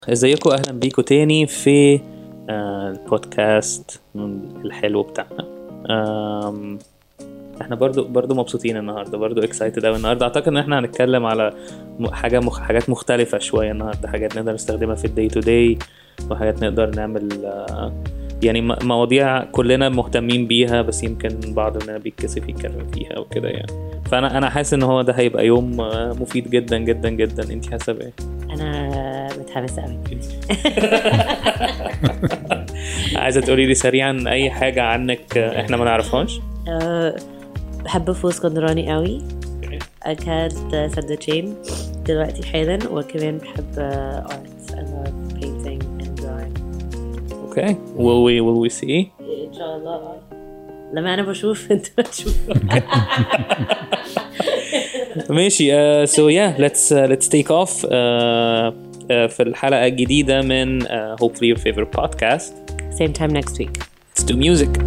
ازيكم اهلا بيكم تاني في آه، البودكاست الحلو بتاعنا آم، احنا برضو برضو مبسوطين النهارده برضو اكسايتد قوي النهارده اعتقد ان احنا هنتكلم على م- حاجه مخ... حاجات مختلفه شويه النهارده حاجات نقدر نستخدمها في الدي تو داي وحاجات نقدر نعمل آه، يعني م- مواضيع كلنا مهتمين بيها بس يمكن بعض مننا بيتكسف يتكلم فيها وكده يعني فانا انا حاسس ان هو ده هيبقى يوم آه، مفيد جدا جدا جدا انت حاسه بايه انا متحمسه قوي عايزه تقولي لي سريعا اي حاجه عنك آه، احنا ما نعرفهاش أه بحب فول اسكندراني قوي اكلت سندوتشين دلوقتي حالا وكمان بحب ارت I love painting and drawing اوكي will we will we see ان شاء الله لما انا بشوف انت بتشوف ماشي uh, so yeah let's uh, let's take off uh, uh, في الحلقه الجديده من uh, hopefully your favorite podcast same time next week let's do music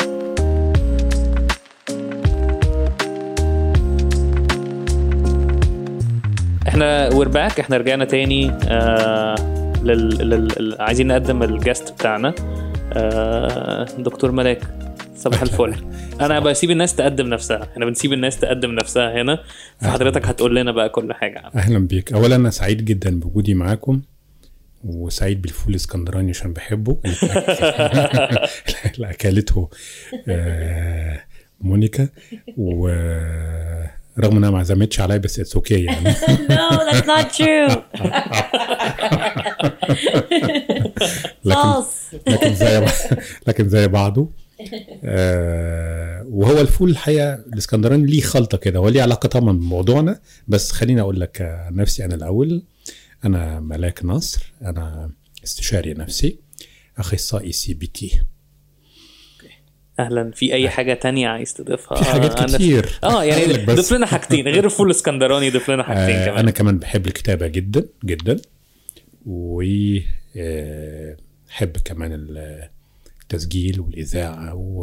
احنا we're back احنا رجعنا تاني آه لل, لل, لل عايزين نقدم الجست بتاعنا آه دكتور ملاك صباح الفل انا بسيب الناس تقدم نفسها احنا بنسيب الناس تقدم نفسها هنا فحضرتك هتقول لنا بقى كل حاجه عنها اهلا بيك اولا انا سعيد جدا بوجودي معاكم وسعيد بالفول الاسكندراني عشان بحبه اللي اكلته آه، مونيكا ورغم انها ما عزمتش عليا بس اتس اوكي يعني no that's not true لكن false لكن زي لكن زي بعضه آه وهو الفول الحقيقه الاسكندراني ليه خلطه كده هو ليه علاقه طبعا بموضوعنا بس خليني اقول لك آه، عن نفسي انا الاول انا ملاك نصر انا استشاري نفسي اخصائي سي بي تي اهلا في اي حاجه تانية عايز تضيفها في حاجات آه، أنا- كتير. اه يعني هقول لك بس. ضيف لنا حاجتين غير الفول الاسكندراني ضيف لنا حاجتين آه كمان انا كمان بحب الكتابه جدا جدا و آه، بحب كمان التسجيل والاذاعه و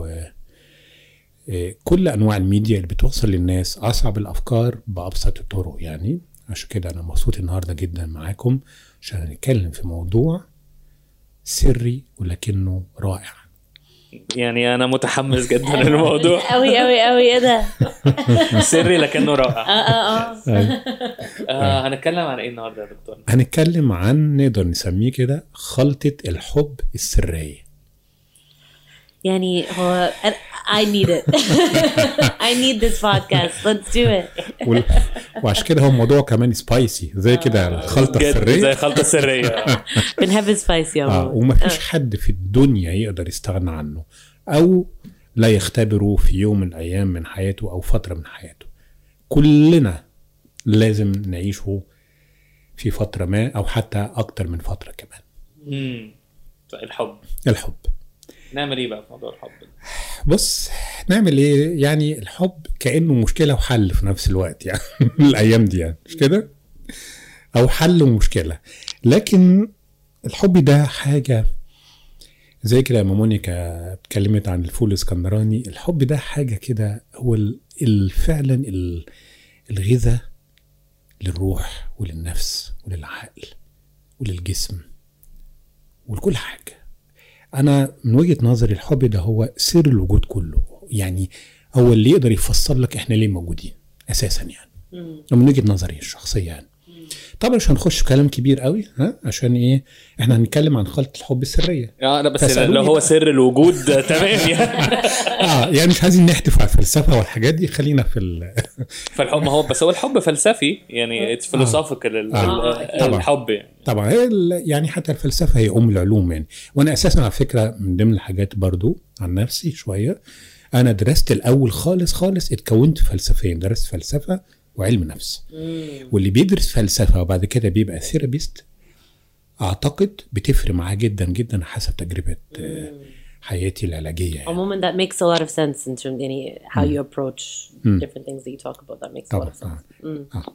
آه، كل انواع الميديا اللي بتوصل للناس اصعب الافكار بابسط الطرق يعني عشان كده انا مبسوط النهارده جدا معاكم عشان نتكلم في موضوع سري ولكنه رائع يعني انا متحمس جدا للموضوع قوي قوي قوي ايه ده سري لكنه اه رائع اه اه آه هنتكلم عن ايه النهارده يا دكتور هنتكلم عن نقدر نسميه كده خلطه الحب السريه يعني هو I need it I need this podcast let's do it وال- وعشان كده هو الموضوع كمان سبايسي زي كده الخلطه جد، زي السريه خلطه سريه بنحب سبايس يا اه ماما ومفيش حد في الدنيا يقدر يستغنى عنه او لا يختبره في يوم من الايام من حياته او فتره من حياته كلنا لازم نعيشه في فتره ما او حتى اكتر من فتره كمان مم. الحب الحب نعمل ايه بقى في موضوع الحب ده؟ بص نعمل ايه يعني الحب كانه مشكله وحل في نفس الوقت يعني الايام دي يعني مش كده او حل ومشكله لكن الحب ده حاجه زي كده لما مونيكا اتكلمت عن الفول الاسكندراني الحب ده حاجه كده هو ال- ال- فعلا ال- الغذاء للروح وللنفس وللعقل وللجسم ولكل حاجه انا من وجهه نظري الحب ده هو سر الوجود كله يعني هو اللي يقدر يفسر لك احنا ليه موجودين اساسا يعني من وجهه نظري الشخصيه يعني طبعا مش هنخش في كلام كبير قوي ها عشان ايه احنا هنتكلم عن خلطه الحب السريه اه لا بس فاسألوني لو هو بقى. سر الوجود تمام يعني اه يعني مش عايزين نحتف على الفلسفه والحاجات دي خلينا في ال... فالحب ما هو بس هو الحب فلسفي يعني اتس فيلوسوفيكال آه. طبعا. الحب يعني طبعا هي ال- يعني حتى الفلسفه هي ام العلوم يعني وانا اساسا على فكره من ضمن الحاجات برضو عن نفسي شويه انا درست الاول خالص خالص اتكونت فلسفيا درست فلسفه وعلم نفس واللي بيدرس فلسفه وبعد كده بيبقى ثيرابيست اعتقد بتفرق معاه جدا جدا حسب تجربه آه، حياتي العلاجيه يعني. عموما that makes a lot of sense in terms يعني how you approach different things that you talk about that makes a lot طبعا of sense آه. آه.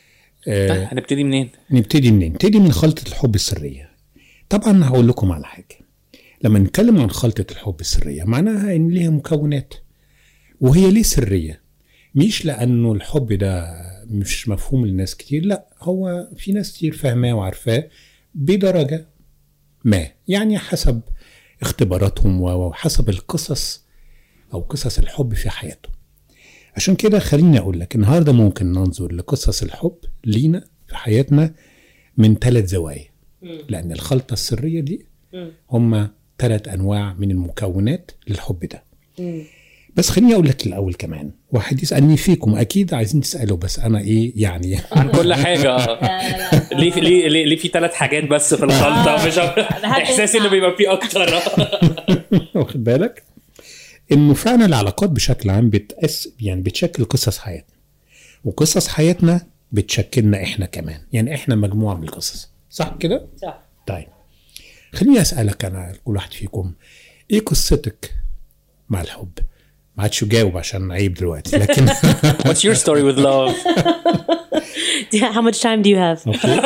آه. هنبتدي منين؟ نبتدي منين؟ نبتدي من خلطة الحب السرية. طبعا هقول لكم على حاجة. لما نتكلم عن خلطة الحب السرية معناها إن ليها مكونات. وهي ليه سرية؟ مش لأنه الحب ده مش مفهوم لناس كتير، لا هو في ناس كتير فاهماه وعارفاه بدرجة ما يعني حسب اختباراتهم وحسب القصص أو قصص الحب في حياتهم عشان كده خليني أقول لك النهاردة ممكن ننظر لقصص الحب لينا في حياتنا من ثلاث زوايا لأن الخلطة السرية دي هم ثلاث أنواع من المكونات للحب ده بس خليني اقول لك الاول كمان واحد يسالني فيكم اكيد عايزين تسالوا بس انا ايه يعني عن كل حاجه اه ليه في ليه ليه, ليه في ثلاث حاجات بس في الخلطه مش احساسي انه بيبقى فيه اكتر واخد بالك انه فعلا العلاقات بشكل عام بتأس يعني بتشكل قصص حياتنا وقصص حياتنا بتشكلنا احنا كمان يعني احنا مجموعه من القصص صح كده صح طيب خليني اسالك انا كل واحد فيكم ايه قصتك مع الحب ما عادش جاوب عشان عيب دلوقتي لكن What's your story with love How much time do you have?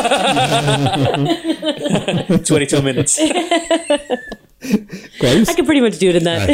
22 minutes كويس I can pretty much do it in that.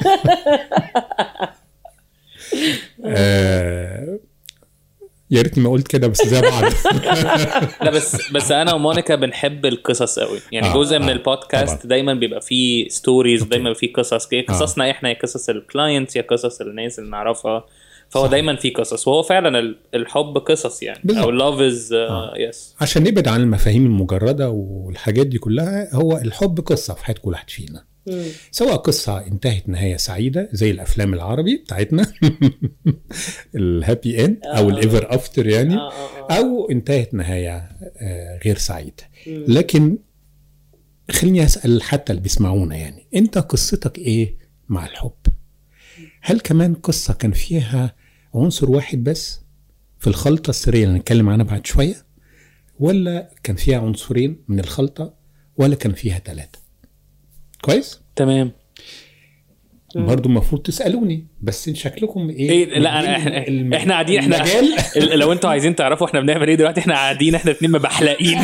آه يا ريتني ما قلت كده بس زي بعض لا بس بس انا ومونيكا بنحب القصص قوي يعني آه، جزء من آه، البودكاست طبعاً. دايما بيبقى فيه ستوريز دايما بيبقى فيه قصص يا قصصنا احنا يا قصص الكلاينتس يا قصص الناس اللي نعرفها فهو صح. دايما فيه قصص وهو فعلا ال- الحب قصص يعني بالظبط. او لاف از يس عشان نبعد عن المفاهيم المجرده والحاجات دي كلها هو الحب قصه في حياه كل واحد فينا سواء قصة انتهت نهاية سعيدة زي الأفلام العربي بتاعتنا الهابي اند أو الإيفر أفتر يعني أو انتهت نهاية آه، غير سعيدة لكن خليني أسأل حتى اللي بيسمعونا يعني أنت قصتك إيه مع الحب هل كمان قصة كان فيها عنصر واحد بس في الخلطة السرية اللي هنتكلم عنها بعد شوية ولا كان فيها عنصرين من الخلطة ولا كان فيها ثلاثة كويس تمام برضو المفروض تسالوني بس شكلكم ايه ايه لا انا احنا احنا قاعدين احنا المجال لو انتوا عايزين تعرفوا احنا بنعمل ايه دلوقتي احنا قاعدين احنا اتنين مبحلقين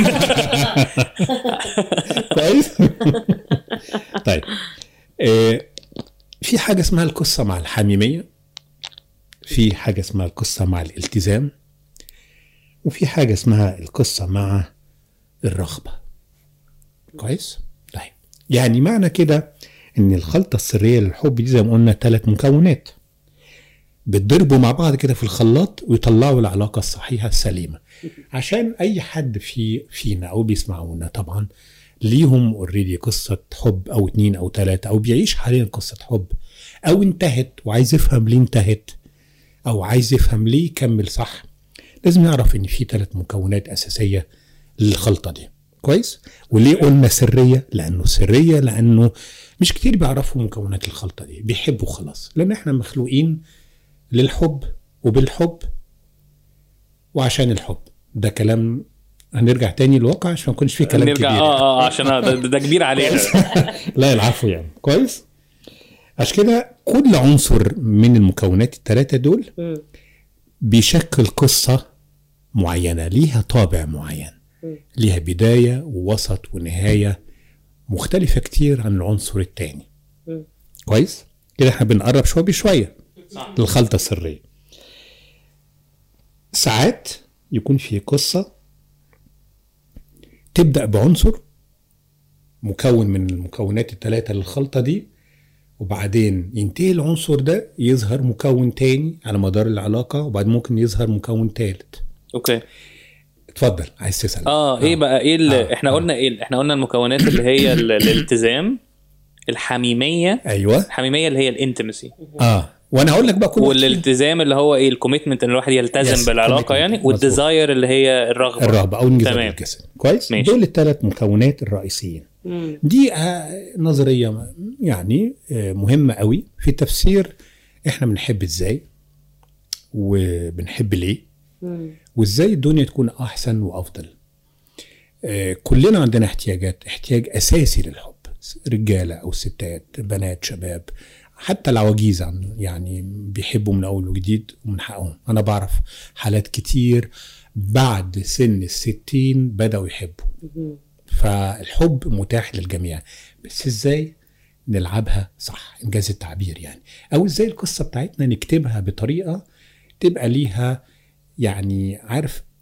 كويس طيب آه في حاجه اسمها القصه مع الحميميه في حاجه اسمها القصه مع الالتزام وفي حاجه اسمها القصه مع الرغبه كويس طيب يعني معنى كده ان الخلطه السريه للحب دي زي ما قلنا ثلاث مكونات بتضربوا مع بعض كده في الخلاط ويطلعوا العلاقه الصحيحه السليمه عشان اي حد في فينا او بيسمعونا طبعا ليهم اوريدي قصه حب او اتنين او تلاته او بيعيش حاليا قصه حب او انتهت وعايز يفهم ليه انتهت او عايز يفهم ليه يكمل صح لازم يعرف ان في ثلاث مكونات اساسيه للخلطه دي كويس وليه قلنا سريه لانه سريه لانه مش كتير بيعرفوا مكونات الخلطه دي بيحبوا خلاص لان احنا مخلوقين للحب وبالحب وعشان الحب ده كلام هنرجع تاني للواقع عشان ما يكونش فيه كلام نرجع كبير اه اه عشان ده, ده كبير علينا لا العفو يعني كويس عشان كده كل عنصر من المكونات الثلاثة دول بيشكل قصة معينة ليها طابع معين ليها بداية ووسط ونهاية مختلفة كتير عن العنصر التاني كويس كده احنا بنقرب شوية بشوية للخلطة السرية ساعات يكون في قصة تبدأ بعنصر مكون من المكونات الثلاثة للخلطة دي وبعدين ينتهي العنصر ده يظهر مكون تاني على مدار العلاقة وبعد ممكن يظهر مكون تالت اوكي اتفضل عايز تسأل اه ايه بقى ايه اللي آه، احنا آه. قلنا ايه احنا قلنا المكونات اللي هي ال- الالتزام الحميميه ايوه الحميميه اللي هي الانتمسي اه وانا هقول لك بقى كل واحد فيهم. والالتزام اللي هو ايه الكوميتمنت ان الواحد يلتزم Yes, بالعلاقه commitment. يعني مظبوط. والديزاير اللي هي الرغبه الرهبة او انجذاب تمام. الجسد كويس ماشي. دول الثلاث مكونات الرئيسيين دي آه، نظرية م- يعني آه، مهمة قوي في التفسير احنا بنحب ازاي وبنحب ليه وازاي الدنيا تكون احسن وافضل آه، كلنا عندنا احتياجات احتياج اساسي للحب رجاله او ستات بنات شباب حتى العواجيز عن- يعني بيحبوا من اول وجديد ومن حقهم انا بعرف حالات كتير بعد سن الستين بدأوا يحبوا فالحب متاح للجميع بس ازاي نلعبها صح انجاز التعبير يعني او ازاي القصه بتاعتنا نكتبها بطريقه تبقى ليها يعني عارف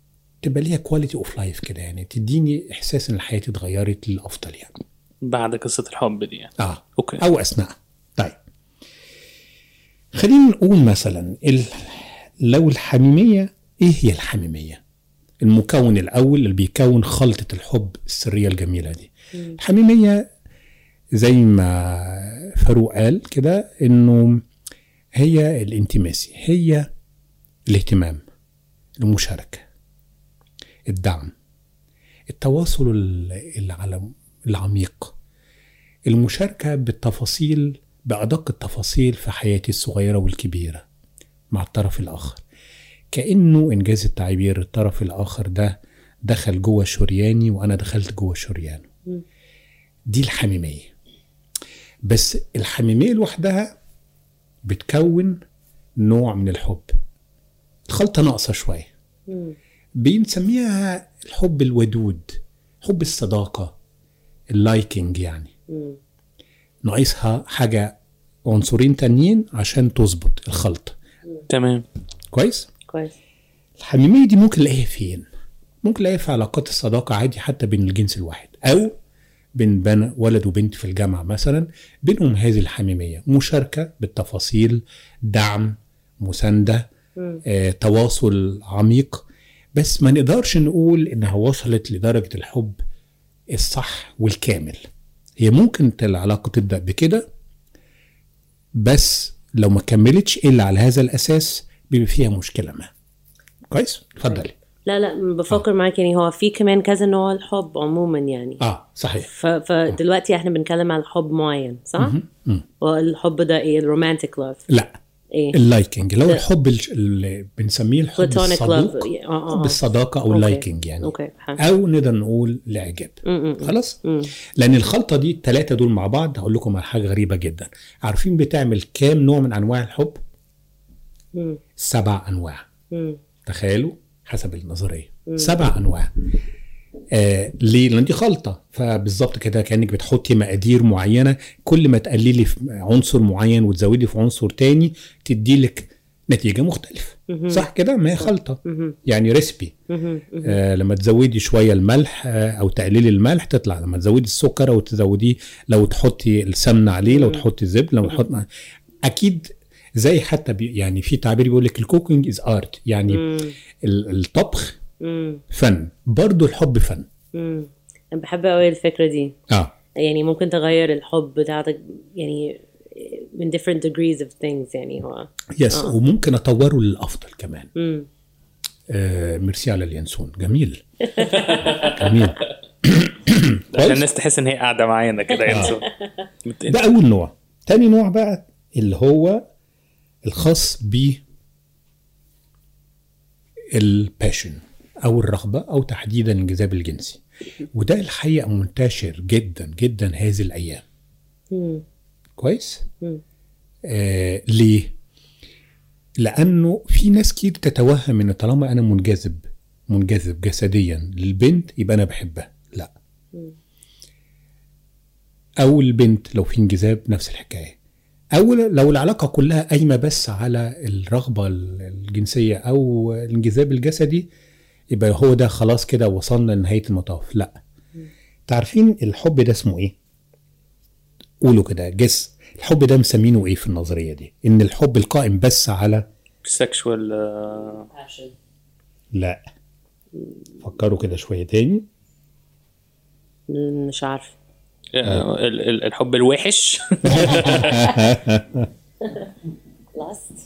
تبقى ليها كواليتي اوف لايف كده يعني تديني احساس ان حياتي اتغيرت للافضل يعني بعد قصه الحب دي يعني اه اوكي او اثناءها طيب خلينا نقول مثلا ال... لو الحميميه ايه هي الحميميه المكون الاول اللي بيكون خلطه الحب السريه الجميله دي الحميميه زي ما فاروق قال كده انه هي الانتماسي هي الاهتمام المشاركه الدعم التواصل ال- العلم- العميق المشاركة بالتفاصيل بأدق التفاصيل في حياتي الصغيرة والكبيرة مع الطرف الآخر كأنه إنجاز التعبير الطرف الآخر ده دخل جوه شرياني وأنا دخلت جوه شريانه دي الحميمية بس الحميمية لوحدها بتكون نوع من الحب الخلطة ناقصة شوية بنسميها الحب الودود حب الصداقة اللايكنج يعني ناقصها حاجة عنصرين تانيين عشان تظبط الخلطة تمام كويس كويس الحميمية دي ممكن نلاقيها فين ممكن نلاقيها في علاقات الصداقة عادي حتى بين الجنس الواحد أو بين بن ولد وبنت في الجامعة مثلا بينهم هذه الحميمية مشاركة بالتفاصيل دعم مساندة آه، تواصل عميق بس ما نقدرش نقول إنها وصلت لدرجة الحب الصح والكامل هي ممكن العلاقة تبدأ بكده بس لو ما كملتش إلا على هذا الأساس بيبقى فيها مشكلة ما كويس اتفضلي لا لا بفكر معاك يعني هو في كمان كذا نوع الحب عموما يعني اه صحيح ف... فدلوقتي احنا بنتكلم على حب معين صح؟ والحب ده ايه الرومانتيك لاف لا ايه اللايكنج اللي هو الحب الج- اللي بنسميه الحب Platonic الصدوق love. آه، آه، آه. بالصداقه او أوكي. اللايكنج يعني اوكي فهمت. او نقدر نقول الاعجاب خلاص لان الخلطه دي الثلاثه دول مع بعض هقول لكم على حاجه غريبه جدا عارفين بتعمل كام نوع من انواع الحب مم. سبع انواع مم. تخيلوا حسب النظريه سبع انواع آه ليه؟ لان دي خلطه فبالظبط كده كانك بتحطي مقادير معينه كل ما تقللي في عنصر معين وتزودي في عنصر تاني تدي لك نتيجه مختلفه صح كده؟ ما هي خلطه يعني ريسبي آه لما تزودي شويه الملح آه او تقللي الملح تطلع لما تزودي السكر او تزوديه لو تحطي السمنه عليه لو تحطي زبده لو تحط اكيد زي حتى بي يعني في تعبير بيقول لك الكوكينج از ارت يعني ال- الطبخ مم. فن برضو الحب فن مم. انا بحب قوي الفكره دي اه يعني ممكن تغير الحب بتاعتك يعني من different degrees of things يعني هو يس آه. وممكن اطوره للافضل كمان مم. آه ميرسي على اليانسون جميل جميل عشان كويس؟ الناس تحس ان هي قاعده معانا كده ينسوا ده اول نوع تاني نوع بقى اللي هو الخاص ب الباشن او الرغبه او تحديدا الانجذاب الجنسي وده الحقيقه منتشر جدا جدا هذه الايام مم. كويس مم. آه ليه لانه في ناس كتير تتوهم ان طالما انا منجذب منجذب جسديا للبنت يبقى انا بحبها لا او البنت لو في انجذاب نفس الحكايه او لو العلاقه كلها قايمه بس على الرغبه الجنسيه او الانجذاب الجسدي يبقى هو ده خلاص كده وصلنا لنهايه المطاف لا تعرفين الحب ده اسمه ايه قولوا كده جس الحب ده مسمينه ايه في النظريه دي ان الحب القائم بس على سكشوال لا فكروا كده شويه تاني مش عارفه الحب الوحش last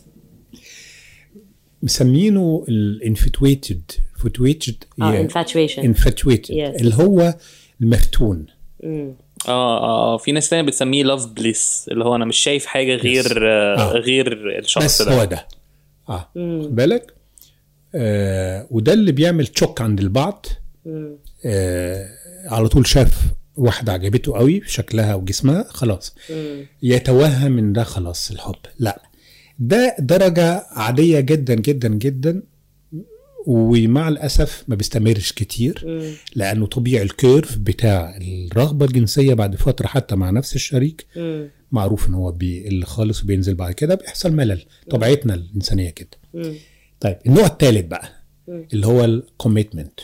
مسمينه الانفتويتد فتويتد اه infatuation انفتويتد Yes. اللي هو المفتون مم. اه اه في ناس تانية بتسميه لاف بليس اللي هو انا مش شايف حاجه غير آه. آه. غير الشخص بس ده هو ده اه خد بالك آه وده اللي بيعمل تشوك عند البعض آه على طول شاف واحدة عجبته قوي شكلها وجسمها خلاص يتوهم ان ده خلاص الحب لا ده درجة عادية جدا جدا جدا ومع الأسف ما بيستمرش كتير لأنه طبيعي الكيرف بتاع الرغبة الجنسية بعد فترة حتى مع نفس الشريك مم. معروف ان هو بيقل خالص وبينزل بعد كده بيحصل ملل طبيعتنا الإنسانية كده مم. طيب النوع الثالث بقى اللي هو الكوميتمنت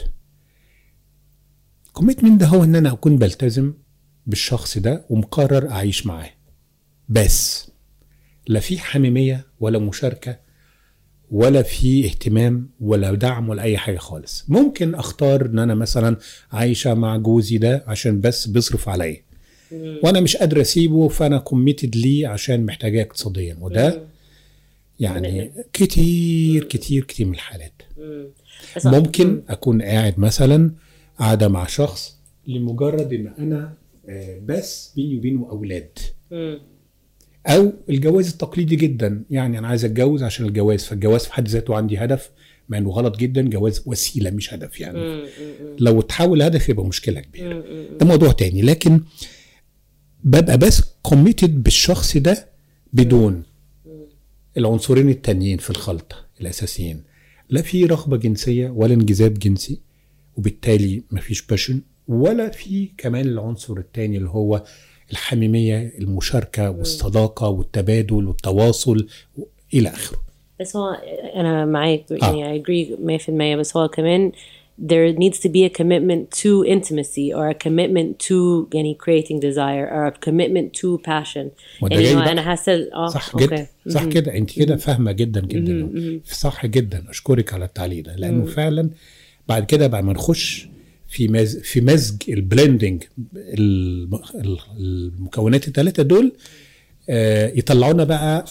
الكوميتمنت ده هو ان انا اكون بلتزم بالشخص ده ومقرر اعيش معاه بس لا في حميميه ولا مشاركه ولا في اهتمام ولا دعم ولا اي حاجه خالص ممكن اختار ان انا مثلا عايشه مع جوزي ده عشان بس بيصرف عليا وانا مش قادر اسيبه فانا كوميتد ليه عشان محتاجاه اقتصاديا وده يعني كتير كتير كتير من الحالات بس- ممكن اكون قاعد مثلا قاعده مع شخص لمجرد ان انا آه، بس بيني وبينه اولاد مم. او الجواز التقليدي جدا يعني انا عايز اتجوز عشان الجواز فالجواز في حد ذاته عندي هدف مع انه غلط جدا جواز وسيله مش هدف يعني لو تحول هدف يبقى مشكله كبيره ده موضوع تاني لكن ببقى بس كوميتد بالشخص ده بدون العنصرين التانيين في الخلطه الاساسيين لا في رغبه جنسيه ولا انجذاب جنسي وبالتالي مفيش باشن ولا في كمان العنصر التاني اللي هو الحميميه المشاركه والصداقه والتبادل والتواصل الى اخره بس هو انا معاك يعني I agree 100% بس هو كمان there needs to be a commitment to intimacy or a commitment to يعني creating desire or a commitment to passion وده يعني جاي هو بقى. انا حاسه اه صح أوكي. جدا صح كده انت كده فاهمه جدا جدا صح جدا اشكرك على التعليق ده لانه فعلا بعد كده بقى ما نخش في مز... في مزج البلندنج الم... ال- المكونات الثلاثه دول آه يطلعونا بقى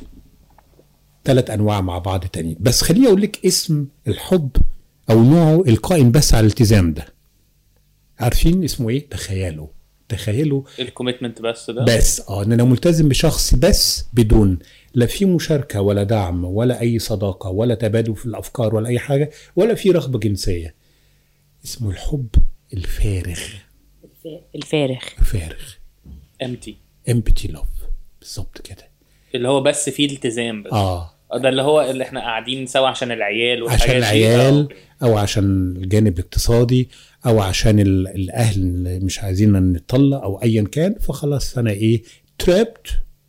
ثلاث انواع مع بعض تانيين بس خليني اقول لك اسم الحب او نوعه القائم بس على الالتزام ده عارفين اسمه ايه تخيلوا تخيلوا الكوميتمنت بس ده بس اه ان انا ملتزم بشخص بس بدون لا في مشاركه ولا دعم ولا اي صداقه ولا تبادل في الافكار ولا اي حاجه ولا في رغبه جنسيه اسمه الحب الفارغ الفارغ فارغ امتي امبتي لاف بالظبط كده اللي هو بس فيه التزام بس اه ده اللي هو اللي احنا قاعدين سوا عشان العيال والحاجات عشان دي. العيال آه، او عشان الجانب الاقتصادي او عشان ال- الاهل اللي مش عايزين نطلق او ايا كان فخلاص انا ايه ترابت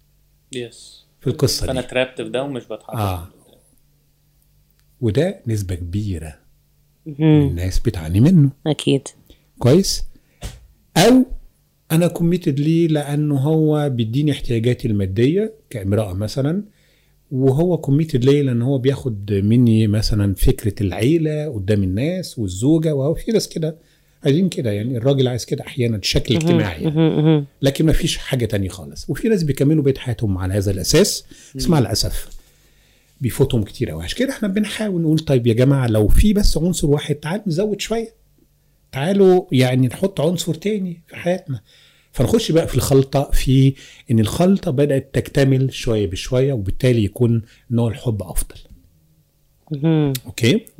يس في القصه فانا دي ترابت في ده ومش بتحرك اه وده نسبه كبيره الناس بتعاني منه اكيد كويس او انا كوميتد ليه لانه هو بيديني احتياجاتي الماديه كامراه مثلا وهو كوميتد ليه لان هو بياخد مني مثلا فكره العيله قدام الناس والزوجه وهو في ناس كده عايزين كده يعني الراجل عايز كده احيانا شكل اجتماعي يعني. لكن ما فيش حاجه تانية خالص وفي ناس بيكملوا بقيه حياتهم على هذا الاساس بس مع الاسف بيفوتهم كتير قوي عشان كده احنا بنحاول نقول طيب يا جماعه لو في بس عنصر واحد تعالوا نزود شويه تعالوا يعني نحط عنصر تاني في حياتنا فنخش بقى في الخلطه في ان الخلطه بدات تكتمل شويه بشويه وبالتالي يكون نوع الحب افضل اوكي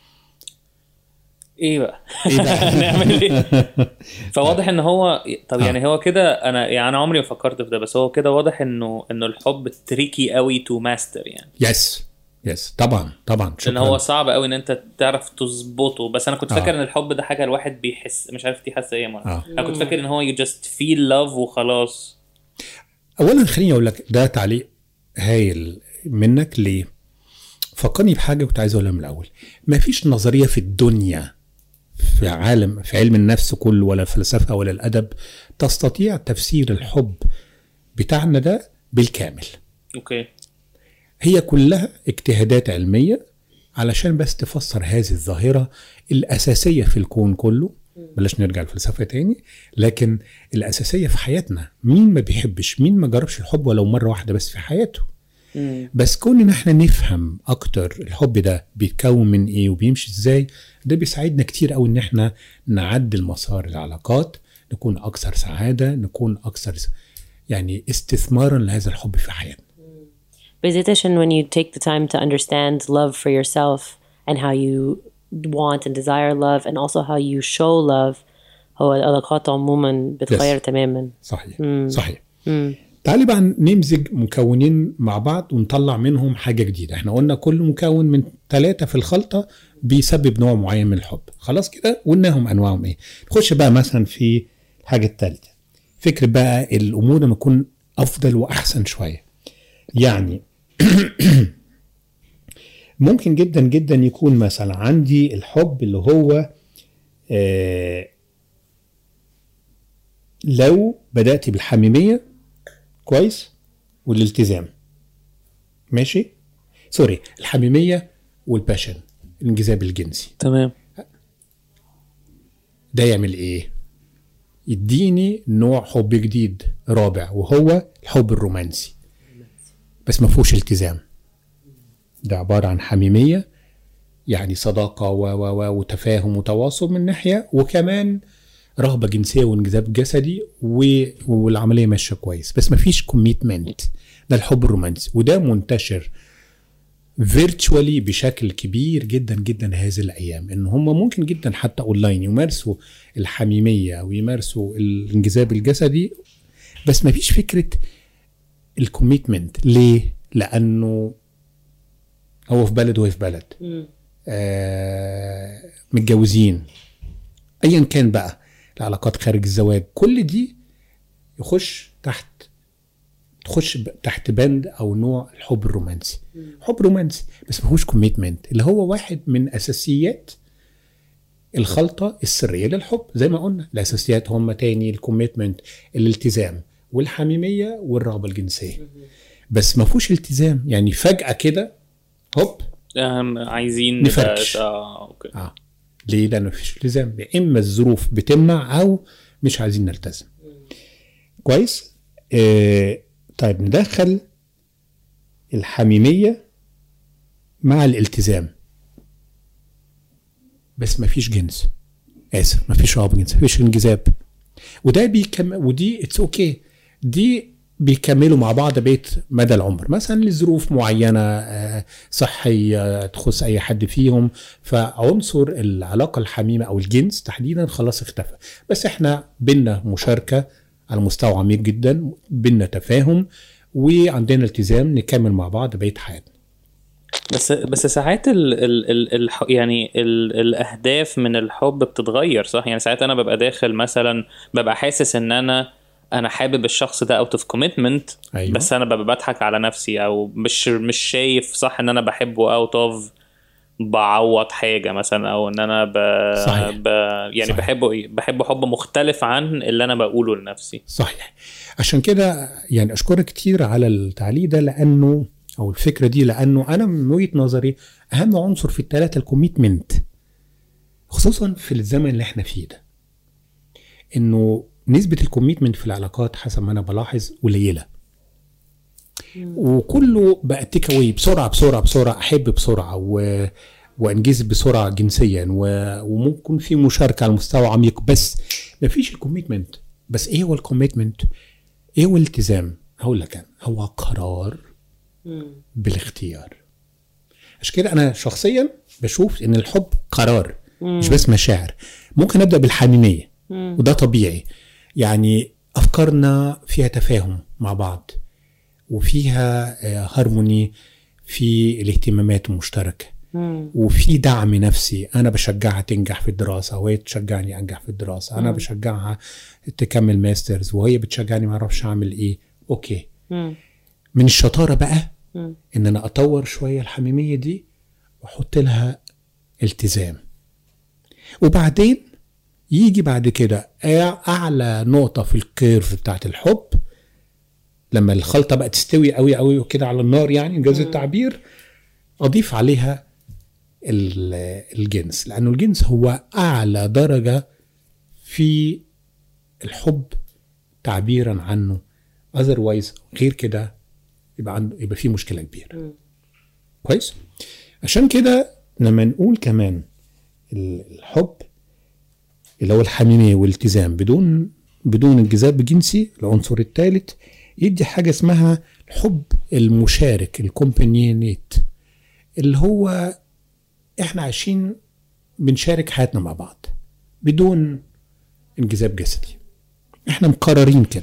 ايه بقى ايه بقى نعمل ايه فواضح ان هو طب يعني هو كده انا يعني انا عمري ما فكرت في ده بس هو كده واضح انه انه الحب تريكي قوي تو ماستر يعني يس يس طبعا طبعا لان شكرا هو صعب قوي ان انت تعرف تظبطه بس انا كنت آه. فاكر ان الحب ده حاجه الواحد بيحس مش عارف دي حاسه ايه مرة. آه. انا كنت فاكر ان هو يو جاست فيل لاف وخلاص اولا خليني اقول لك ده تعليق هايل منك ليه فكرني بحاجه كنت عايز اقولها من الاول ما فيش نظريه في الدنيا في عالم في علم النفس كله ولا الفلسفه ولا الادب تستطيع تفسير الحب بتاعنا ده بالكامل اوكي هي كلها اجتهادات علميه علشان بس تفسر هذه الظاهره الاساسيه في الكون كله بلاش نرجع للفلسفه تاني لكن الاساسيه في حياتنا مين ما بيحبش مين ما جربش الحب ولو مره واحده بس في حياته بس كون ان احنا نفهم اكتر الحب ده بيتكون من ايه وبيمشي ازاي ده بيساعدنا كتير قوي ان احنا نعدل مسار العلاقات نكون اكثر سعاده نكون اكثر يعني استثمارا لهذا الحب في حياتنا بالذات عشان when you take the time to understand love for yourself and how you want and desire love and also how you show love هو العلاقات عموما بتغير Yes. تماما صحيح صحيح تعالي بقى نمزج مكونين مع بعض ونطلع منهم حاجه جديده احنا قلنا كل مكون من ثلاثه في الخلطه بيسبب نوع معين من الحب خلاص كده قلناهم انواعهم ايه نخش بقى مثلا في الحاجه الثالثه فكره بقى الامور لما تكون افضل واحسن شويه يعني ممكن جدا جدا يكون مثلا عندي الحب اللي هو آه لو بدأت بالحميمية كويس والالتزام ماشي سوري الحميمية والباشن الانجذاب الجنسي تمام ده يعمل ايه يديني نوع حب جديد رابع وهو الحب الرومانسي بس ما فيهوش التزام ده عبارة عن حميمية يعني صداقة و و و وتفاهم وتواصل من ناحية وكمان رغبة جنسية وانجذاب جسدي و... والعملية ماشية كويس بس مفيش كوميتمنت ده الحب الرومانسي وده منتشر فيرتشوالي بشكل كبير جدا جدا هذه الايام ان هم ممكن جدا حتى اونلاين يمارسوا الحميميه ويمارسوا الانجذاب الجسدي بس مفيش فكره الكوميتمنت ليه؟ لانه هو في بلد وهي في بلد آه متجوزين ايا كان بقى العلاقات خارج الزواج كل دي يخش تحت تخش ب- تحت بند او نوع الحب الرومانسي حب رومانسي بس ما فيهوش كوميتمنت اللي هو واحد من اساسيات الخلطه السريه للحب زي ما قلنا الاساسيات هم تاني الكوميتمنت الالتزام والحميميه والرغبه الجنسيه بس ما فيهوش التزام يعني فجاه كده هوب أم، عايزين نفركش. نبقى- اه اوكي اه ليه؟ لأنه مفيش التزام يا إما الظروف بتمنع أو مش عايزين نلتزم كويس؟ آه طيب ندخل الحميمية مع الالتزام بس مفيش جنس آسف مفيش رغبة جنس مفيش انجذاب وده بيكم ودي اتس اوكي okay. دي بيكملوا مع بعض بقيه مدى العمر مثلا لظروف معينه آه، صحيه تخص اي حد فيهم فعنصر العلاقه الحميمه او الجنس تحديدا خلاص اختفى بس احنا بينا مشاركه على مستوى عميق جدا بينا تفاهم وعندنا التزام نكمل مع بعض بقيه حياتنا بس بس ساعات ال ال ال الح يعني ال الاهداف من الحب بتتغير صح يعني ساعات انا ببقى داخل مثلا ببقى حاسس ان انا انا حابب الشخص ده اوت اوف كوميتمنت أيوة. بس انا ببقى بضحك على نفسي او مش مش شايف صح ان انا بحبه اوت اوف بعوض حاجه مثلا او ان انا ب... صحيح. ب... يعني صحيح. بحبه ايه بحبه حب مختلف عن اللي انا بقوله لنفسي صحيح عشان كده يعني اشكرك كتير على التعليق ده لانه او الفكره دي لانه انا من وجهه نظري اهم عنصر في الثلاثه الكوميتمنت خصوصا في الزمن اللي احنا فيه ده انه نسبه الكوميتمنت في العلاقات حسب ما انا بلاحظ قليله وكله بقى تيك اواي بسرعه بسرعه بسرعه احب بسرعه و... وانجذب بسرعه جنسيا و... وممكن في مشاركه على مستوى عميق بس مفيش الكوميتمنت بس ايه هو الكوميتمنت؟ ايه هو الالتزام؟ هقول لك انا هو قرار بالاختيار عشان كده انا شخصيا بشوف ان الحب قرار مش بس مشاعر ممكن ابدا بالحميميه وده طبيعي يعني افكارنا فيها تفاهم مع بعض وفيها آه، هارموني في الاهتمامات المشتركه وفي دعم نفسي انا بشجعها تنجح في الدراسه وهي تشجعني انجح في الدراسه انا بشجعها تكمل ماسترز وهي بتشجعني ما اعرفش اعمل ايه اوكي من الشطاره بقى ان انا اطور شويه الحميميه دي واحط لها التزام وبعدين يجي بعد كده أع- اعلى نقطه في الكيرف بتاعت الحب لما الخلطه بقى تستوي قوي قوي وكده على النار يعني انجاز التعبير اضيف عليها ال- الجنس لانه الجنس هو اعلى درجه في الحب تعبيرا عنه اذروايز غير كده يبقى عنده يبقى في مشكله كبيره كويس عشان كده لما نقول كمان ال- الحب اللي هو الحميميه والالتزام بدون بدون انجذاب جنسي العنصر الثالث يدي حاجه اسمها الحب المشارك الكومبانيونيت اللي هو احنا عايشين بنشارك حياتنا مع بعض بدون انجذاب جسدي احنا مقررين كده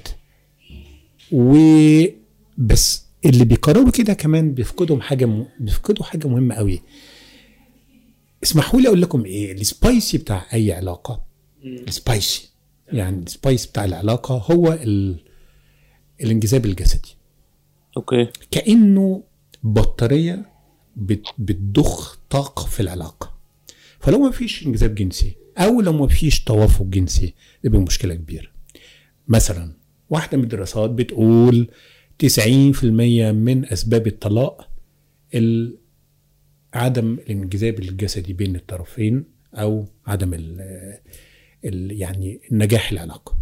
وبس اللي بيقرروا كده كمان بيفقدوا حاجه م... بيفقدوا حاجه مهمه قوي اسمحوا لي اقول لكم ايه السبايسي بتاع اي علاقه السبايسي يعني السبايس بتاع العلاقه هو ال... الانجذاب الجسدي اوكي كانه بطاريه بت- بتضخ طاقه في العلاقه فلو ما فيش انجذاب جنسي او لو ما فيش توافق جنسي يبقى مشكله كبيره مثلا واحده من الدراسات بتقول 90% من اسباب الطلاق ال- عدم الانجذاب الجسدي بين الطرفين او عدم ال ال يعني نجاح العلاقه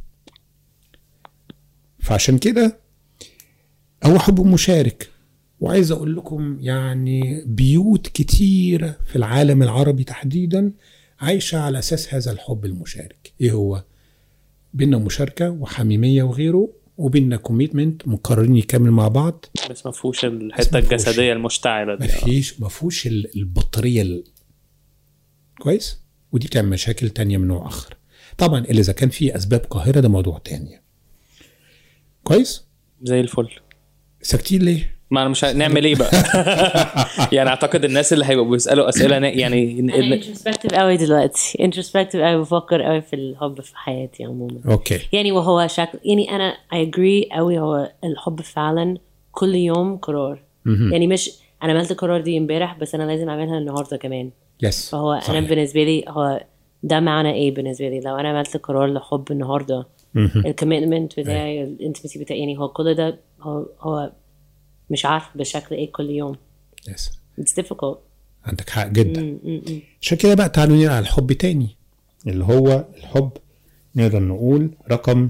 فعشان كده هو حب مشارك وعايز اقول لكم يعني بيوت كتيره في العالم العربي تحديدا عايشه على اساس هذا الحب المشارك ايه هو بينا مشاركه وحميميه وغيره وبينا كوميتمنت مقررين يكمل مع بعض بس ما فيهوش بس الحته ما فيهوش. الجسديه المشتعله دي ما فيش ما فيهوش ال- البطاريه ال... كويس ودي بتعمل مشاكل تانية من نوع اخر طبعا الا اذا كان في اسباب قاهره ده موضوع تاني كويس زي الفل ساكتين ليه ما انا مش ه- نعمل ايه بقى يعني اعتقد الناس اللي هيبقوا بيسالوا اسئله نا- يعني انا إن- introspective قوي دلوقتي introspective قوي بفكر قوي في الحب في حياتي عموما اوكي يعني وهو شكل يعني انا I agree قوي هو الحب فعلا كل يوم قرار يعني مش انا عملت القرار دي امبارح بس انا لازم اعملها النهارده كمان يس فهو صحيح. انا بالنسبه لي هو ده معنى ايه بالنسبه لي لو انا عملت قرار لحب النهارده الكوميتمنت بتاعي الانتمسي بتاعي يعني هو كل ده هو هو مش عارف بشكل ايه كل يوم يس it's difficult عندك حق جدا م- م- م. عشان كده بقى تعالوا نرجع على الحب تاني اللي هو الحب نقدر نقول رقم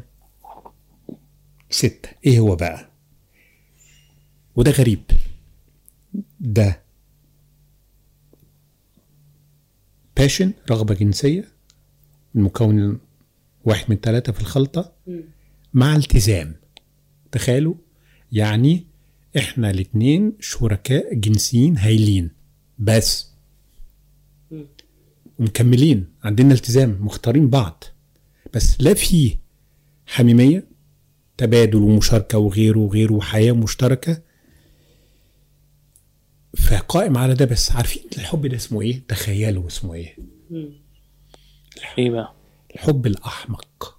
ستة ايه هو بقى وده غريب ده باشن رغبة جنسية المكون واحد من ثلاثة في الخلطة مع التزام تخيلوا يعني احنا الاتنين شركاء جنسيين هايلين بس ومكملين عندنا التزام مختارين بعض بس لا في حميمية تبادل ومشاركة وغيره وغيره وحياة مشتركة فقائم على ده بس عارفين الحب ده اسمه ايه تخيلوا اسمه ايه ايه بقى الحب الأحمق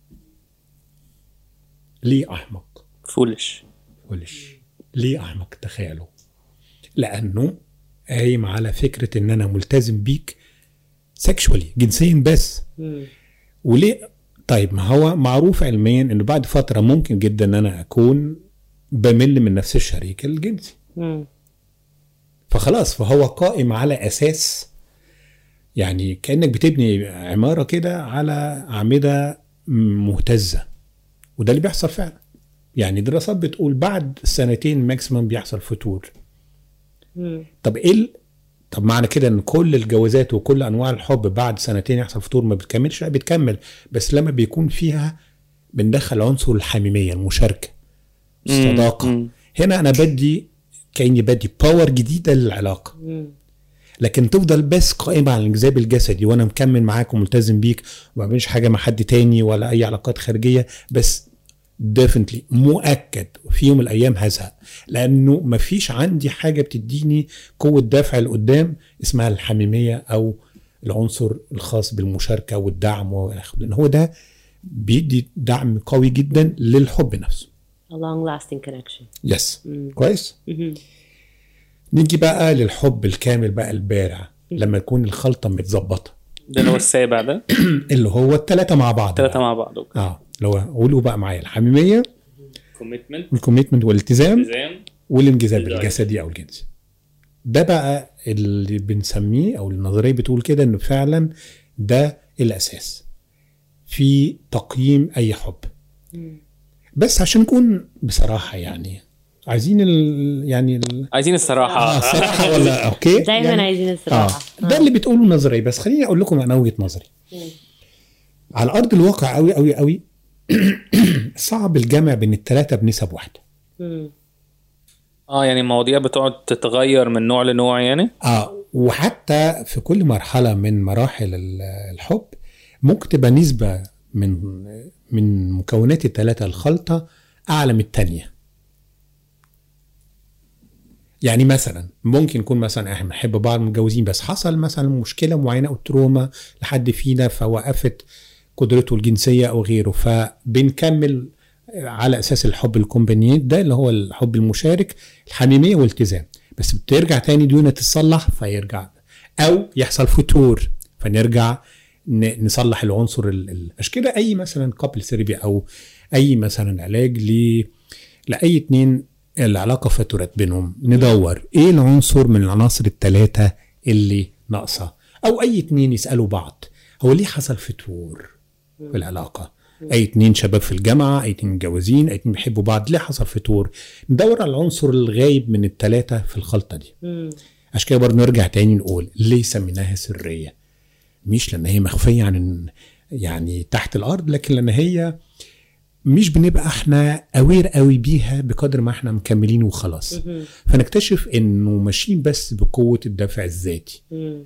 ليه أحمق فولش ولش ليه أحمق تخيلوا لأنه قايم على فكرة إن أنا ملتزم بيك سكشوالي جنسيا بس وليه طيب ما هو معروف علميا إنه بعد فترة ممكن جدا إن أنا أكون بمل من نفس الشريك الجنسي م. فخلاص فهو قائم على أساس يعني كأنك بتبني عمارة كده على أعمدة مهتزة وده اللي بيحصل فعلا يعني دراسات بتقول بعد سنتين ماكسيمم بيحصل فتور م. طب ايه ال- طب معنى كده ان كل الجوازات وكل انواع الحب بعد سنتين يحصل فتور ما بتكملش لا بتكمل بس لما بيكون فيها بندخل عنصر الحميميه المشاركه الصداقه مم. هنا انا بدي كاني بدي باور جديده للعلاقه م. لكن تفضل بس قائمه على الانجذاب الجسدي وانا مكمل معاك وملتزم بيك وما بعملش حاجه مع حد تاني ولا اي علاقات خارجيه بس ديفنتلي مؤكد في يوم من الايام هزهق لانه مفيش عندي حاجه بتديني قوه دافع لقدام اسمها الحميميه او العنصر الخاص بالمشاركه والدعم والى اخره لان هو ده بيدي دعم قوي جدا للحب نفسه a long lasting connection يس كويس نيجي بقى للحب الكامل بقى البارع لما يكون الخلطه متظبطه ده اللي هو السابع ده اللي هو الثلاثه مع بعض ثلاثه بقى. مع بعض اوكي اه لو قولوا بقى معايا الحميميه كوميتمنت والكوميتمنت والالتزام التزام والانجذاب الجسدي. الجسدي او الجنسي ده بقى اللي بنسميه او النظريه بتقول كده انه فعلا ده الاساس في تقييم اي حب بس عشان نكون بصراحه يعني عايزين ال يعني ال عايزين الصراحه آه الصراحه ولا اوكي دايما يعني عايزين اه الصراحه ده اللي بتقوله النظريه بس خليني اقول لكم انا وجهه نظري على ارض الواقع قوي قوي قوي صعب الجمع بين الثلاثه بنسب واحده م. اه يعني المواضيع بتقعد تتغير من نوع لنوع يعني اه وحتى في كل مرحله من مراحل ال- الحب ممكن تبقى نسبه من من مكونات الثلاثه الخلطه اعلى من الثانيه يعني مثلا ممكن يكون مثلا احنا بنحب بعض متجوزين بس حصل مثلا مشكله معينه او تروما لحد فينا فوقفت قدرته الجنسيه او غيره فبنكمل على اساس الحب الكومبانيات ده اللي هو الحب المشارك الحميميه والالتزام بس بترجع تاني ديونها تتصلح فيرجع او يحصل فتور فنرجع ن- نصلح العنصر ال- ال- عشان كده اي مثلا قبل ثيرابي او اي مثلا علاج ل لاي اتنين العلاقه فترت بينهم ندور ايه العنصر من العناصر الثلاثه اللي ناقصه او اي اتنين يسالوا بعض هو ليه حصل فتور في العلاقه اي اتنين شباب في الجامعه اي اتنين متجوزين اي اتنين بيحبوا بعض ليه حصل فتور ندور على العنصر الغايب من الثلاثه في الخلطه دي عشان كده برضه نرجع تاني نقول ليه سميناها سريه مش لان هي مخفيه عن يعني تحت الارض لكن لان هي مش بنبقى احنا اوير قوي بيها بقدر ما احنا مكملين وخلاص فنكتشف انه ماشيين بس بقوه الدافع الذاتي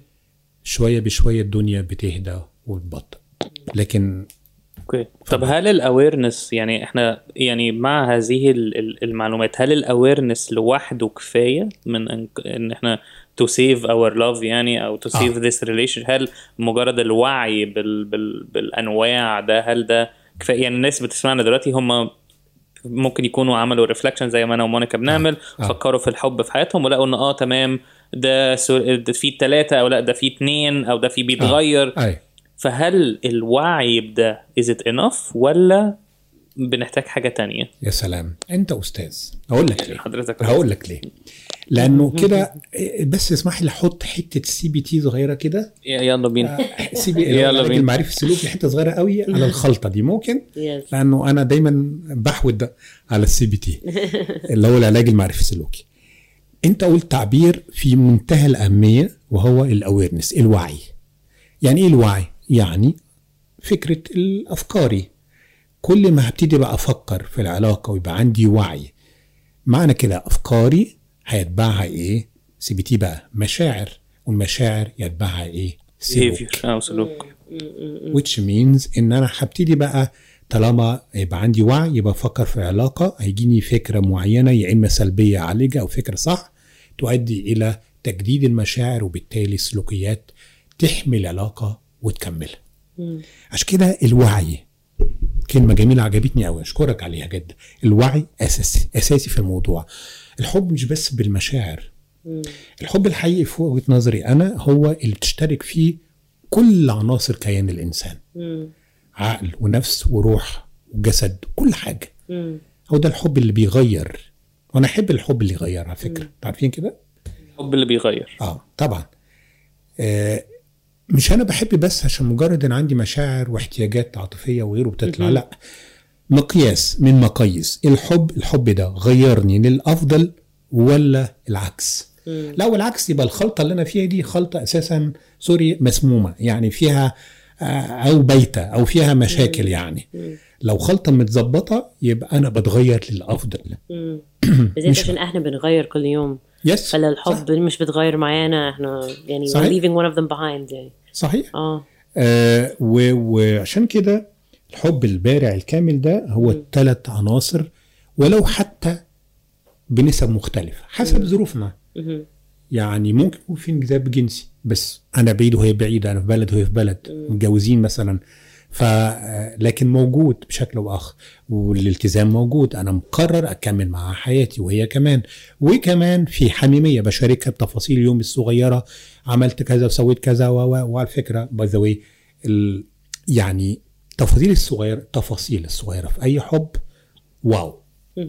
شويه بشويه الدنيا بتهدى وتبطل لكن اوكي طب هل الاويرنس يعني احنا يعني مع هذه ال- ال- المعلومات هل الاويرنس لوحده كفايه من ان, إن احنا to save our love يعني او to save آه. this relation هل مجرد الوعي بال بال بالانواع ده هل ده كفايه يعني الناس بتسمعنا دلوقتي هم ممكن يكونوا عملوا ريفلكشن زي ما انا ومونيكا بنعمل آه. فكروا في الحب في حياتهم ولقوا ان اه تمام ده, سو... ده فيه ثلاثة او لا ده فيه اتنين او ده فيه بيتغير اي فهل الوعي بده is it enough ولا بنحتاج حاجة تانية يا سلام انت استاذ اقول لك ليه حضرتك هقول لك ليه لانه كده بس اسمح لي احط حته سي بي تي صغيره كده ي- يلا بينا سي بي يلا يلا بينا. المعرفي السلوكي حته صغيره قوي على الخلطه دي ممكن Yes. لانه انا دايما بحود على السي بي تي اللي هو العلاج المعرفي السلوكي انت قلت تعبير في منتهى الاهميه وهو الاويرنس الوعي يعني ايه الوعي يعني فكره الافكاري كل ما هبتدي بقى افكر في العلاقه ويبقى عندي وعي معنى كده افكاري هيتبعها ايه سي بي تي بقى مشاعر والمشاعر يتبعها ايه سلوك behavior او سلوك which means ان انا هبتدي بقى طالما يبقى عندي وعي يبقى افكر في علاقه هيجيني فكره معينه يا اما سلبيه اعالجها او فكره صح تؤدي الى تجديد المشاعر وبالتالي سلوكيات تحمي العلاقه وتكملها. عشان كده الوعي كلمه جميله عجبتني قوي اشكرك عليها جدا الوعي اساسي اساسي في الموضوع الحب مش بس بالمشاعر الحب الحقيقي في وجهه نظري انا هو اللي بتشترك فيه كل عناصر كيان الانسان عقل ونفس وروح وجسد كل حاجه هو ده الحب اللي بيغير وانا احب الحب اللي يغير على فكره عارفين كده الحب اللي بيغير اه طبعا آه مش انا بحب بس عشان مجرد ان عندي مشاعر واحتياجات عاطفيه وغيره بتطلع لا مقياس من مقاييس الحب الحب ده غيرني للافضل ولا العكس لو العكس يبقى الخلطه اللي انا فيها دي خلطه اساسا سوري مسمومه يعني فيها آه، او بايته او فيها مشاكل يعني لو خلطه متظبطه يبقى انا بتغير للافضل بالذات عشان احنا بنغير كل يوم يس فلا الحب مش بتغير معانا احنا يعني we're صحيح. leaving one of them behind يعني صحيح اه آه و- وعشان كده الحب البارع الكامل ده هو الثلاث عناصر ولو حتى بنسب مختلفة حسب ظروفنا يعني ممكن يكون في انجذاب جنسي بس انا بعيد وهي بعيدة انا في بلد وهي في بلد متجوزين مثلا ف آه، لكن موجود بشكل او اخر والالتزام موجود انا مقرر اكمل معاها حياتي وهي كمان وكمان في حميميه بشاركها بتفاصيل اليوم الصغيره عملت كذا وسويت كذا و- و- وعلى فكره باي ذا واي يعني التفاصيل الصغيره التفاصيل الصغيره في اي حب واو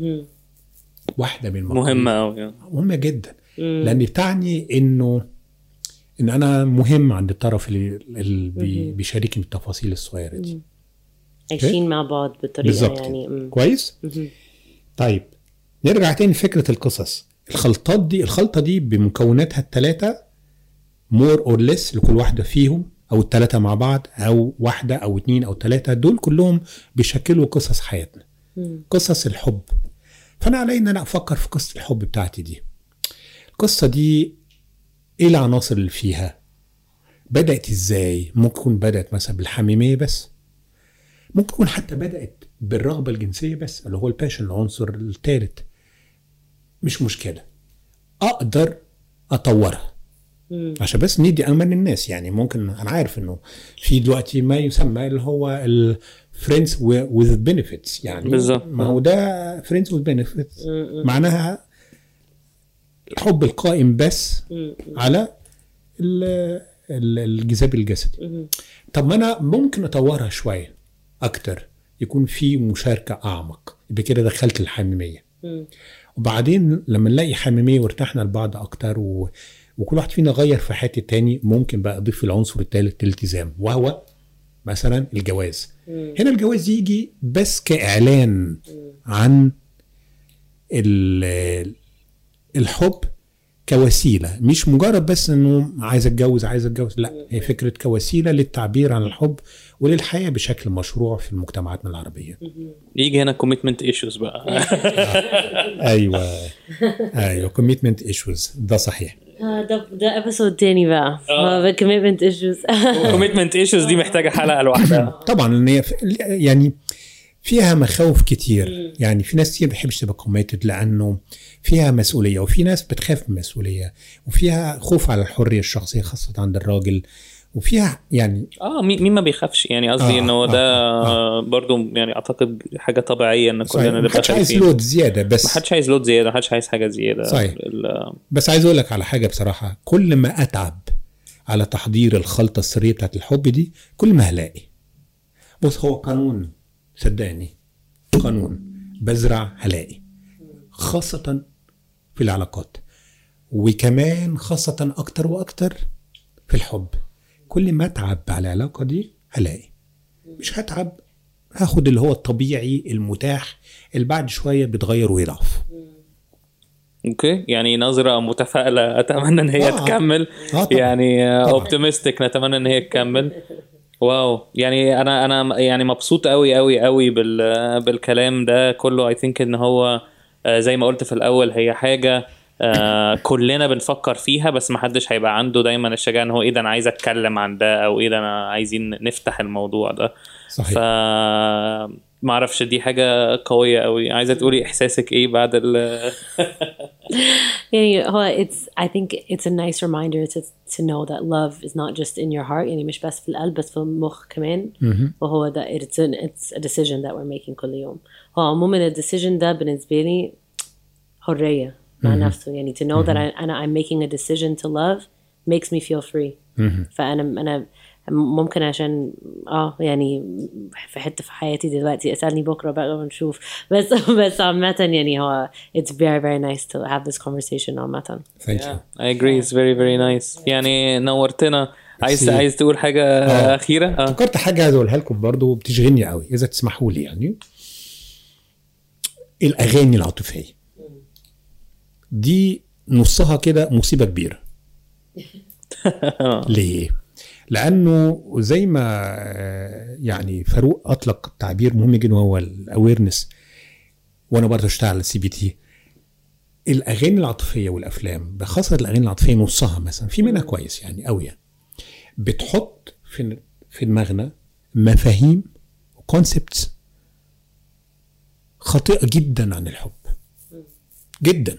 واحده من المقاييس. مهمة أوي مهمه جدا لان بتعني انه ان انا مهم عند الطرف اللي, اللي بي- بيشاركني التفاصيل الصغيره دي عايشين مع بعض بطريقه بالظبط يعني يعني مم. كويس طيب نرجع تاني لفكره القصص الخلطات دي الخلطه دي بمكوناتها الثلاثه مور اور ليس لكل واحده فيهم او الثلاثه مع بعض او واحده او اتنين او ثلاثه دول كلهم بيشكلوا قصص حياتنا قصص الحب فانا علي ان انا افكر في قصه الحب بتاعتي دي القصه دي ايه العناصر اللي فيها بدات ازاي ممكن تكون بدات مثلا بالحميميه بس ممكن تكون حتى بدات بالرغبه الجنسيه بس اللي هو الباشن العنصر الثالث مش مشكله اقدر اطورها عشان بس ندي امان للناس يعني ممكن انا عارف انه في دلوقتي ما يسمى اللي هو الفريندز with benefits يعني بالظبط. ما هو ده فريندز with benefits معناها الحب القائم بس على ال- ال- الجذاب الجسدي طب ما انا ممكن اطورها شويه اكتر يكون في مشاركه اعمق يبقى كده دخلت الحميميه وبعدين لما نلاقي حميميه وارتحنا لبعض اكتر و... وكل واحد فينا غير في حياه التاني ممكن بقى اضيف العنصر الثالث الالتزام وهو مثلا الجواز هنا الجواز يجي بس كاعلان عن ال- الحب كوسيله مش مجرد بس انه عايز اتجوز عايز اتجوز لا هي فكره كوسيله للتعبير عن الحب وللحياه بشكل مشروع في مجتمعاتنا العربيه يجي هنا كوميتمنت ايشوز بقى ايوه ايوه كوميتمنت ايشوز ده صحيح آه، ده ده ابيسود تاني بقى آه. commitment issues كوميتمنت ايشوز دي محتاجه حلقه لوحدها طبعا ان هي ف- يعني فيها مخاوف كتير يعني في ناس كتير ما بتحبش تبقى كوميتد لانه فيها مسؤوليه وفي ناس بتخاف من المسؤوليه وفيها خوف على الحريه الشخصيه خاصه عند الراجل وفيها يعني اه مين مين ما بيخافش يعني قصدي آه، انه آه، ده آه، برضو يعني اعتقد حاجه طبيعيه ان كلنا نبقى محدش عايز خايفين لود زياده بس محدش عايز لود زياده محدش عايز حاجه زياده صحيح. ال- بس عايز اقول لك على حاجه بصراحه كل ما اتعب على تحضير الخلطه السريه بتاعت الحب دي كل ما هلاقي بص هو قانون صدقني قانون بزرع هلاقي خاصه في العلاقات وكمان خاصه اكتر واكتر في الحب كل ما اتعب على العلاقه دي هلاقي مش هتعب هاخد اللي هو الطبيعي المتاح اللي بعد شويه بيتغير ويضعف اوكي يعني نظره متفائله اتمنى ان هي آه. تكمل آه طبعا. يعني طبعا. اوبتيمستيك نتمنى ان هي تكمل واو يعني انا انا يعني مبسوط قوي قوي قوي بال بالكلام ده كله اي ثينك ان هو آه، زي ما قلت في الاول هي حاجه آه، كلنا بنفكر فيها بس ما حدش هيبقى عنده دايما الشجاعه ان هو ايه ده انا عايز اتكلم عن ده او اده انا عايزين نفتح الموضوع ده صحيح. ف ما اعرفش دي حاجه قويه قوي عايزه تقولي احساسك ايه بعد ال يعني هو it's I think it's a nice reminder to to know that love is not just in your heart يعني مش بس في القلب بس في المخ كمان وهو ده it's an, it's a decision that we're making كل يوم هو عموما ال decision ده بالنسبة لي حرية مع نفسه يعني to know that I, أنا I'm making a decision to love makes me feel free فأنا أنا ممكن عشان اه يعني في حته في حياتي دلوقتي اسالني بكره بقى ونشوف بس بس عامه يعني هو it's very very nice to have this conversation عامه Thank you. I agree it's very very nice يعني نورتنا عايز Merci. عايز تقول حاجه آه. اخيره اه فكرت حاجه عايز اقولها لكم برضه وبتشغلني قوي اذا تسمحوا لي يعني الاغاني العاطفيه دي نصها كده مصيبه كبيره ليه لانه زي ما آه، يعني فاروق اطلق تعبير مهم جدا وهو الاويرنس وانا برضه اشتغل على السي بي تي الاغاني العاطفيه والافلام بخاصه الاغاني العاطفيه نصها مثلا في منها كويس يعني قوي يعني بتحط في في دماغنا مفاهيم وكونسبتس خاطئه جدا عن الحب جدا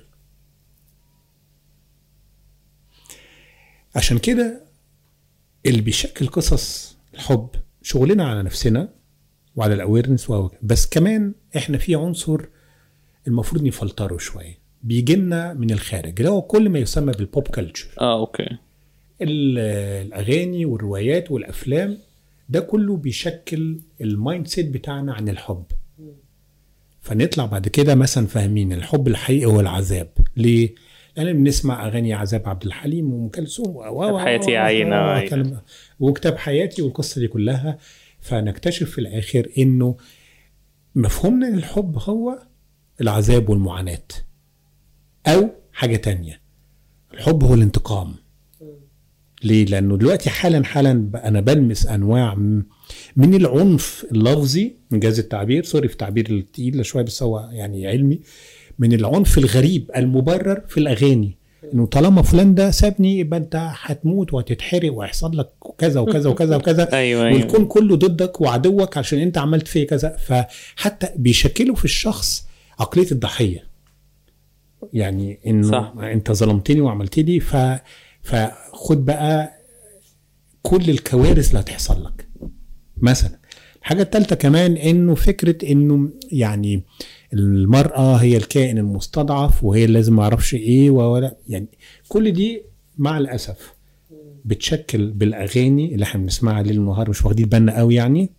عشان كده اللي بيشكل قصص الحب شغلنا على نفسنا وعلى الاويرنس بس كمان احنا في عنصر المفروض نفلتره شويه بيجي لنا من الخارج اللي هو كل ما يسمى بالبوب كلتشر اه اوكي ال- الاغاني والروايات والافلام ده كله بيشكل المايند سيت بتاعنا عن الحب فنطلع بعد كده مثلا فاهمين الحب الحقيقي هو العذاب ليه لان بنسمع اغاني عذاب عبد الحليم وام كلثوم و- و- و- حياتي يا و- عين، و- آه، و- كلام- وكتاب حياتي والقصه دي كلها فنكتشف في الاخر انه مفهومنا للحب هو العذاب والمعاناه او حاجه تانية الحب هو الانتقام ليه؟ لأنه دلوقتي حالا حالا بقى أنا بلمس أنواع م- من العنف اللفظي إنجاز التعبير سوري في التعبير التقيل شوية بس هو يعني علمي من العنف الغريب المبرر في الأغاني إنه طالما فلان ده سابني يبقى أنت هتموت وهتتحرق وهيحصل لك كذا وكذا وكذا وكذا أيوة، أيوة. والكون كله ضدك وعدوك عشان أنت عملت فيه كذا فحتى بيشكلوا في الشخص عقلية الضحية يعني انه صح. انت ظلمتني وعملت لي ف فخد بقى كل الكوارث اللي هتحصل لك مثلا الحاجه الثالثه كمان انه فكره انه يعني المراه هي الكائن المستضعف وهي اللي لازم ما اعرفش ايه ولا يعني كل دي مع الاسف بتشكل بالاغاني اللي احنا بنسمعها ليل ونهار مش واخدين بالنا قوي يعني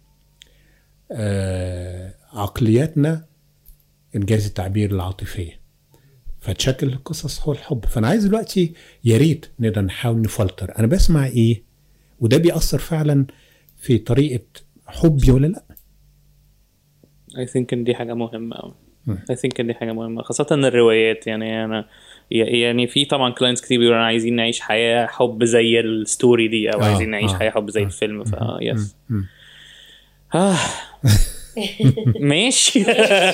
آه عقلياتنا انجاز التعبير العاطفيه فتشكل القصص هو الحب فانا عايز دلوقتي يا ريت نقدر نحاول نفلتر انا بسمع ايه وده بيأثر فعلا في طريقه حبي ولا لا I think ان دي حاجة مهمة أوي I think ان دي حاجة مهمة خاصة الروايات يعني أنا يعني في طبعا كلاينتس كتير بيقولوا أنا عايزين نعيش حياة حب زي الستوري دي أو آه، عايزين نعيش آه، حياة حب زي آه. الفيلم فا يس مم. آه. ماشي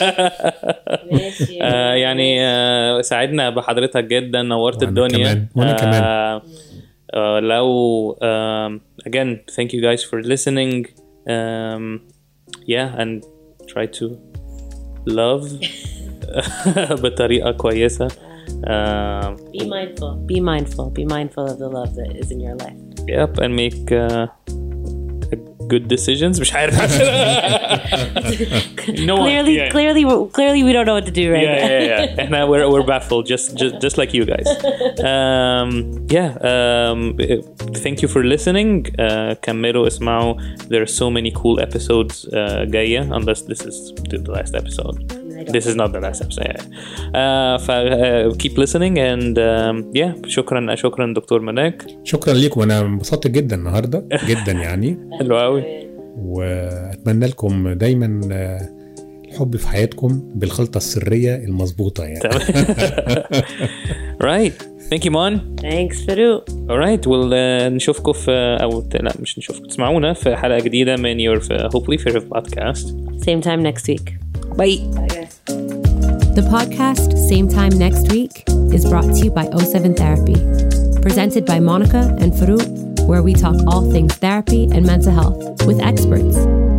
ماشي آه، يعني آه، سعدنا بحضرتك جدا نورت وأنا الدنيا كمان، وأنا كمان. آه، آه، لو um, again thank you guys for listening um, yeah and try to love بطريقة كويسة uh, Be mindful. Be mindful. Be mindful of the love that is in your life. yep and make uh, good decisions مش عارف no one- clearly, yeah. clearly, clearly, we don't know what to do right yeah, now. yeah, yeah. احنا we're, we're baffled just, just just like you guys. Um, yeah. Um, thank you for listening. Uh, كملوا اسمعوا. There are so many cool episodes uh, جاية unless this is the the last episode. This is not the last episode. Yeah. Uh, ف, uh, keep listening and um, yeah شكرا شكرا دكتور مناك شكرا ليكم انا انبسطت جدا النهارده جدا يعني حلو قوي واتمنى لكم دايما آه، الحب في حياتكم بالخلطه السريه المظبوطه يعني right thank you Mon Thanks, Farouk. alright we'll uh, نشوفكم في او ت- لا مش نشوفكم تسمعونا في حلقة جديدة من your hopefully favorite podcast Same time next week. bye Bye, guys. The podcast, Same Time Next Week, is brought to you by O7 Therapy, presented by Monica and Farouk, where we talk all things therapy and mental health with experts